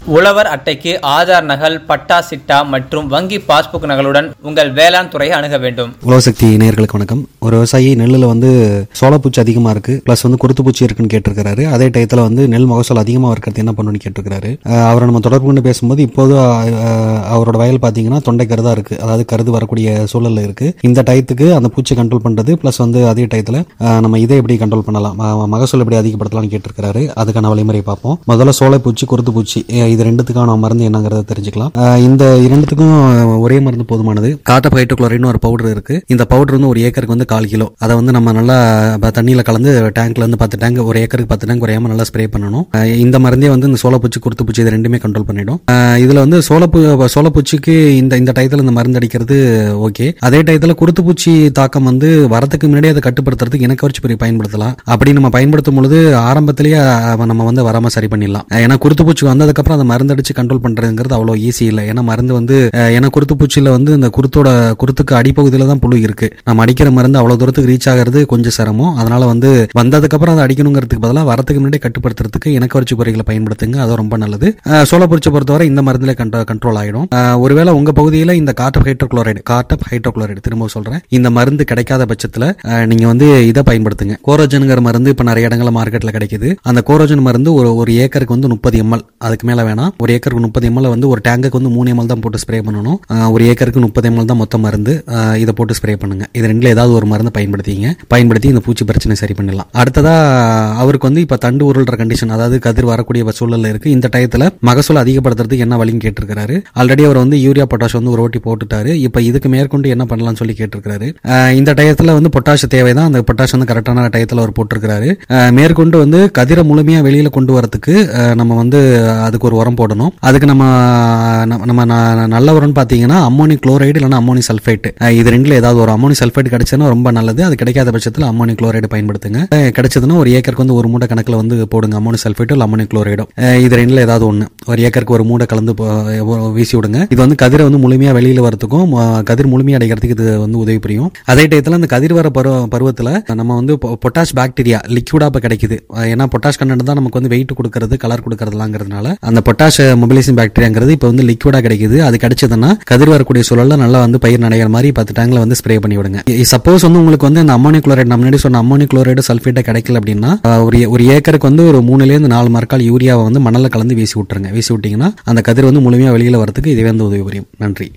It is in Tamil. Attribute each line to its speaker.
Speaker 1: உழவர் அட்டைக்கு ஆதார் நகல் பட்டா சிட்டா மற்றும் வங்கி பாஸ்புக் நகலுடன் உங்கள் வேளாண் துறையை அணுக வேண்டும்
Speaker 2: உலகசக்தி நேயர்களுக்கு வணக்கம் ஒரு விவசாயி நெல்லில் வந்து சோளப்பூச்சி அதிகமாக இருக்கு ப்ளஸ் வந்து குருத்துப்பூச்சி இருக்குன்னு கேட்டிருக்காரு அதே டயத்தில் வந்து நெல் மகசூல் அதிகமாக இருக்கிறது என்ன பண்ணணும்னு கேட்டிருக்காரு அஹ் அவரை நம்ம தொடர்பு கொண்டு பேசும்போது இப்போது அஹ், அவரோட வயல் பார்த்தீங்கன்னா தொண்டை கருதா இருக்கு அதாவது கருது வரக்கூடிய சூழல்ல இருக்கு இந்த டயத்துக்கு அந்த பூச்சி கண்ட்ரோல் பண்றது ப்ளஸ் வந்து அதே டயத்தில் நம்ம இதை எப்படி கண்ட்ரோல் பண்ணலாம் ம- மகசூல் எப்படி அதிகப்படுத்தலாம்னு கேட்டிருக்காரு அதுக்கான வழிமுறை பார்ப்போம் முதல்ல சோலைப்பூச்சி குருத்துப்பூச்சி அஹ் இது ரெண்டுத்துக்கான மருந்து என்னங்கிறத தெரிஞ்சுக்கலாம் அஹ் இந்த இரண்டுத்துக்கும் ஒரே மருந்து போதுமானது காட்டப் ஹைட்ரோக்ளோரைட்னு ஒரு பவுடர் இருக்கு இந்த பவுடர் வந்து ஒரு ஏக்கருக்கு வந்து கால் கிலோ அதை வந்து நம்ம நல்லா ப- தண்ணியில கலந்து டேங்க்ல இருந்து பத்து டேங்க் ஒரு ஏக்கருக்கு பத்து டேங்க் குறையாம நல்லா ஸ்ப்ரே பண்ணணும் அஹ் இந்த மருந்தே வந்து இந்த சோளப்பூச்சி குருத்துப்பூச்சி இது ரெண்டுமே கண்ட்ரோல் பண்ணிடும் அஹ் இதுல வந்து சோளப்பூ சோளப்பூச்சிக்கு இந்த இந்த டயத்துல இந்த மருந்து அடிக்கிறது ஓகே அதே டயத்துல குருத்துப்பூச்சி தாக்கம் வந்து வரதுக்கு முன்னாடி அதை கட்டுப்படுத்துறதுக்கு இனக்கவர்ச்சி பொறி பயன்படுத்தலாம் அப்படி நம்ம பயன்படுத்தும் பொழுது ஆரம்பத்திலேயே அஹ், நம்ம வந்து வராம சரி பண்ணிடலாம் அஹ் ஏன்னா குருத்துப்பூச்சி வந்ததுக்கு அப்புறம் அந்த மருந்து அடிச்சு கண்ட்ரோல் பண்றதுங்கிறது அவ்வளோ ஈஸி இல்லை ஏன்னா மருந்து வந்து அஹ், ஏன்னா குருத்துப்பூச்சியில வந்து இந்த குருத்தோட குருத்துக்கு அடிப்பகுதியில தான் புழு இருக்கு நம்ம அடிக்கிற மருந்து அவ்வளவு தூரத்துக்கு ரீச் ஆகிறது கொஞ்சம் சிரமம் அதனால வந்து வந்ததுக்கு அப்புறம் அதை அடிக்கணுங்கிறதுக்கு பதிலாக வரதுக்கு முன்னாடி கட்டுப்படுத்துறதுக்கு இனக்கவர்ச்சி பொறிகளை பயன்படுத்துங்க அது ரொம்ப நல்லது அஹ், சோளப்பூச்சியை பொறுத்தவரை இந்த மருந்துல கண்ட்ரோல் ஆயிடும் அஹ், ஒருவேளை உங்க பகுதியில் இந்த காட்டப் ஹைட்ரோக்ளோரைடு காட்டப் ஹைட்ரோக்ளோரைடு திரும்ப சொல்றேன் இந்த மருந்து கிடைக்காத பட்சத்துல அஹ், நீங்க வந்து இதை பயன்படுத்துங்க கோரோஜனுங்கிற மருந்து இப்ப நிறைய இடங்கள்ல மார்க்கெட்ல கிடைக்குது அந்த கோரோஜன் மருந்து ஒரு ஒரு ஏக்கருக்கு வந்து முப்பது எம்எல் அதுக்கு மேல வேணாம் ஒரு ஏக்கருக்கு முப்பது எம்எல் வந்து ஒரு டேங்குக்கு வந்து மூணு எம்எல் தான் போட்டு ஸ்ப்ரே பண்ணணும் அஹ், ஒரு ஏக்கருக்கு முப்பது எம்எல் தான் மொத்த மருந்து அஹ், இதை போட்டு ஸ்ப்ரே பண்ணுங்க இது ரெண்டுல ஏதாவது ஒரு மருந்து பயன்படுத்திங்க பயன்படுத்தி இந்த பூச்சி பிரச்சனை சரி பண்ணிடலாம் அடுத்ததா அவருக்கு வந்து இப்ப தண்டு உருள்ற கண்டிஷன் அதாவது கதிர் வரக்கூடிய சூழல்ல இருக்கு இந்த டயத்துல மகசூல் அதிகப்படுத்துறதுக்கு என்ன வழின்னு கேட்டிருக்காரு ஆல்ரெடி அவர் வந்து யூரியா பொட்டாஷ் வந்து ஒரு ஓட்டி போட்டுட்டாரு இப்ப இதுக்கு மேற்கொண்டு என்ன பண்ணலாம்னு சொல்லி கேட்டிருக்காரு அஹ், இந்த டயத்துல வந்து பொட்டாஷ் தேவைதான் அந்த பொட்டாஷ் வந்து கரெக்டான டயத்துல அவர் போட்டிருக்காரு அஹ், மேற்கொண்டு வந்து கதிரை முழுமையா வெளியில கொண்டு வரதுக்கு அஹ், நம்ம வந்து அதுக்கு ஒரு உரம் போடணும் அதுக்கு நம்ம நம்ம- நம்ம ந- நல்ல உரம்னு பாத்தீங்கன்னா அம்மோனி குளோரைடு இல்லைன்னா அம்மோனி சல்ஃபேட் இது ரெண்டுல ஏதாவது ஒரு அம்மோனி சல்ஃபேட் கிடைச்சதுன்னா ரொம்ப நல்லது அது கிடைக்காத பட்சத்தில் அம்மோனி குளோரைடு பயன்படுத்துங்க அஹ், கிடைச்சதுன்னா ஒரு ஏக்கருக்கு வந்து ஒரு மூட்டை கணக்குல வந்து போடுங்க அம்மோனி சல்ஃபேட்டோ இல்லை அம்மோனி குளோரைடோ இது ரெண்டுல ஏதாவது ஒன்று ஒரு ஏக்கருக்கு ஒரு மூட்டை கலந்து போ- ஒ- வீசி விடுங்க இது வந்து கதிரை வந்து முழுமையா வெளியில வரதுக்கும் ம- கதிர் முழுமையா அடைக்கிறதுக்கு இது வந்து உதவி புரியும் அதே டயத்துல அந்த கதிர் வர பருவ பருவத்துல நம்ம வந்து பொ- பொட்டாஷ் பாக்டீரியா லிக்யூடா இப்ப கிடைக்குது அஹ் ஏன்னா பொட்டாஷ் கண்டென்ட் தான் நமக்கு வந்து வெயிட் கொடுக்கறது கலர் கொடுக்கறதுலாங்கிறதுனால அந்த பொட்டாஷ் மொபிலைசிங் பாக்டீரியாங்கிறது இப்போ வந்து லிக்யூடா கிடைக்குது அது கிடைச்சதுன்னா கதிர் வரக்கூடிய சூழல்ல நல்லா வந்து பயிர் நடைகிற மாதிரி பத்து டேங்க்ல வந்து ஸ்ப்ரே பண்ணி விடுங்க சப்போஸ் வந்து உங்களுக்கு வந்து இந்த அம்மோனி குளோரைடு நம்ம முன்னாடி சொன்ன அம்மோனி குளோரைடு சல்ஃபேட்டை கிடைக்கல அப்படின்னா அஹ் ஒரு ஒரு ஏக்கருக்கு வந்து ஒரு மூணுல இருந்து நாலு மரக்கால் யூரியாவை வந்து மணல்ல கலந்து வீசி விட்டுருங்க வீசி விட்டீங்கன்னா அந்த கதிர் வந்து முழுமையா வெளியில வரதுக்கு இதுவே வந்து உதவி புரியும் நன்றி